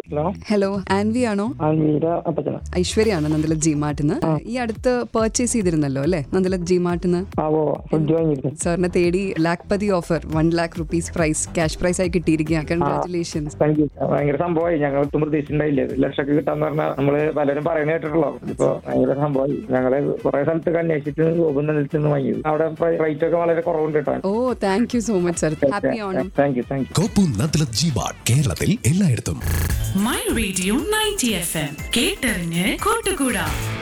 hello hello Aanvi ആണോ ആൽമീര അപ്പച്ചന ഐശ്വര്യാണ് നന്ദലത് G മാർട്ടിന്ന് ഈ അടുത്ത് പർച്ചേസ് ചെയ്തിരുന്നല്ലോ അല്ലേ നന്ദലത് ജി മാർട്ടിന്ന് ആ ഓ ഫ്രിഡ്ജ് വാങ്ങിയിരുന്നു സാറിനെ തേടി Lakhpati offer one lakh rupees prize cash prize ആയി കിട്ടിയിരിക്കുക കൺഗ്രാറ്റുലേഷൻസ് താങ്ക് യു ഭയങ്കര സംഭവമായി ഞങ്ങൾ ഒട്ടും പ്രതീക്ഷിച്ചിട്ടുണ്ടായില്ല ഒരു ലക്ഷമൊക്കെ കിട്ടാന്ന് പറഞ്ഞാൽ നമ്മള് പലരും പറയുന്ന കേട്ടിട്ടുള്ളൂ ഇപ്പൊ ഭയങ്കര സംഭവമായി ഞങ്ങള് കുറെ സ്ഥലത്തൊക്കെ അന്വേഷിച്ചിട്ട് ഗോപുന്ന നിലത്തുനിന്ന് വാങ്ങിയത് അവിടെ റേറ്റ് ഒക്കെ വളരെ കുറവുണ്ട് കേട്ടോ oh thank you so much sir happy Onam thank you thank you കോപ്പു നദ്ലത് ജീബാട് കേരളത്തിൽ എല്ലായിടത്തും my radio ninety F M കേട്ടറിഞ്ഞ് കൂട്ടുകൂടാ